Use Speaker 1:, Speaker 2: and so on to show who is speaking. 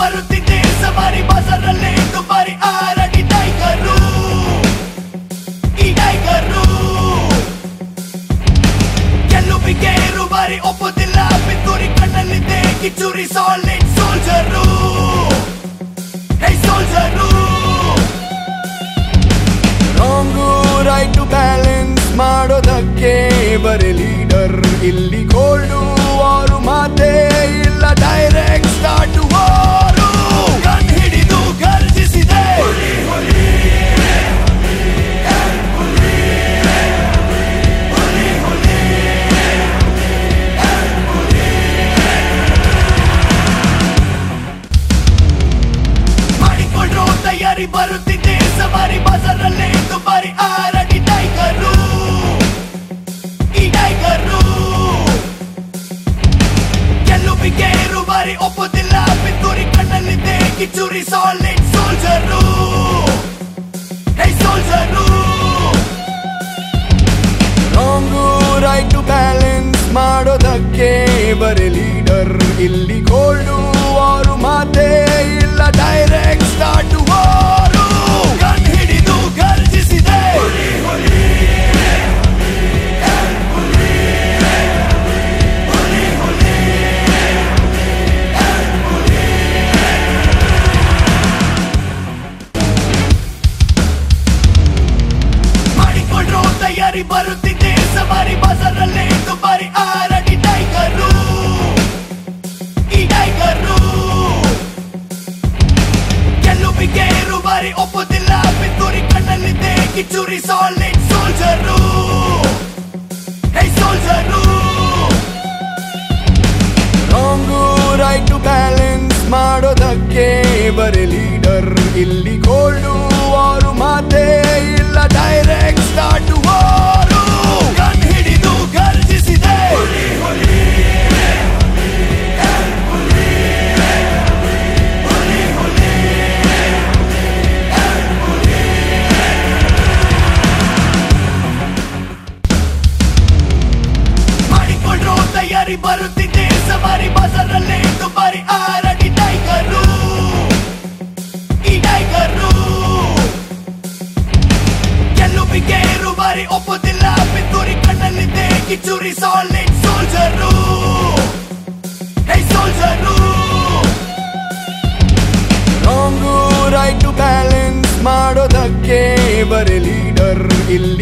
Speaker 1: ಬರುತ್ತಿದ್ದೆ ಸವಾರಿ ಬಜಾರಲ್ಲಿ ದುಬಾರಿ ಆರಡಿ ಟೈಗರು ಈ ಟೈಗರು ಗೆಲ್ಲುವಿಗೆ ಬಾರಿ ಒಪ್ಪುತ್ತಿಲ್ಲ ಪಿತ್ತೂರಿ ಕಣ್ಣಲ್ಲಿದ್ದೆ ಕಿಚ್ಚೂರಿ solid soldier hey soldier
Speaker 2: wrong right balance ಮಾಡೋದಕ್ಕೆ ಬರೀ ಲೀಡರ್ ಇಲ್ಲಿ ಗೋಲ್ಡು ವಾರು ಮಾತೇ ಇಲ್ಲ ಡೈರೆಕ್ಟ್ ಸ್ಟಾರ್ಟ್ ವಾರು
Speaker 1: ಗನ್ ಹಿಡಿದು ಗರ್ಜಿಸಿದೆ ಮಾಡಿಕೊಂಡ್ರು ತಯಾರಿ ಬರುತ್ತಿದ್ದೆ ಸವಾರಿ ಬಜಾರಲ್ಲಿ ದುಬಾರಿ ಆರಡಿ ಟೈಗರು ಈ ಟೈಗರು ಗೆಲ್ಲುವಿಗೆ ಬಾರಿ ಒಪ್ಪುತ್ತಿಲ್ಲ ಪಿತ್ತೂರಿ ಕಣ್ಣಲ್ಲಿದ್ದೆ ಕಿಚ್ಚೂರಿ solid soldier hey soldier
Speaker 2: wrong right balance ಮಾಡೋದಕ್ಕೆ ಬರೀ ಲೀಡರ್ ಇಲ್ಲಿ ಗೋಲ್ಡು ವಾರು ಮಾತೇ ಇಲ್ಲ ಡೈರೆಕ್ಟ್ ಸ್ಟಾರ್ಟ್ ವಾರು
Speaker 1: ಗನ್ ಹಿಡಿದು ಗರ್ಜಿಸಿದೆ ಮಾಡಿಕೊಂಡ್ರು ತಯಾರಿ ಬರುತ್ತಿದ್ದೆ ಸವಾರಿ ಬಜಾರಲ್ಲಿ ದುಬಾರಿ ಆರಡಿ ಟೈಗರು ಈ ಟೈಗರು ಗೆಲ್ಲುವಿಗೆ ಬಾರಿ ಒಪ್ಪುತ್ತಿಲ್ಲ ಪಿತ್ತೂರಿ ಕಣ್ಣಲ್ಲಿದ್ದೆ ಕಿಚ್ಚೂರಿ solid soldier hey soldier
Speaker 2: wrong right balance ಮಾಡೋದಕ್ಕೆ ಬರೀ ಲೀಡರ್ ಇಲ್ಲಿ ಗೋಲ್ಡು ವಾರು ಮಾತೇ ಇಲ್ಲ ಡೈರೆಕ್ಟ್ ಸ್ಟಾರ್ಟ್ ವಾರು
Speaker 1: ಗನ್ ಹಿಡಿದು ಗರ್ಜಿಸಿದೆ ಮಾಡಿಕೊಂಡ್ರು ತಯಾರಿ ಬರುತ್ತಿದ್ದೆ ಸವಾರಿ ಬಜಾರಲ್ಲಿ ದುಬಾರಿ ಆರಡಿ ಟೈಗರು ಈ ಟೈಗರು ಗೆಲ್ಲುವಿಗೆ ಬಾರಿ ಒಪ್ಪುತ್ತಿಲ್ಲ ಪಿತ್ತೂರಿ ಕಣ್ಣಲ್ಲಿದ್ದೆ ಕಿಚ್ಚೂರಿ solid soldier hey soldier
Speaker 2: wrong right balance ಮಾಡೋದಕ್ಕೆ ಬರೀ ಲೀಡರ್ ಇಲ್ಲಿ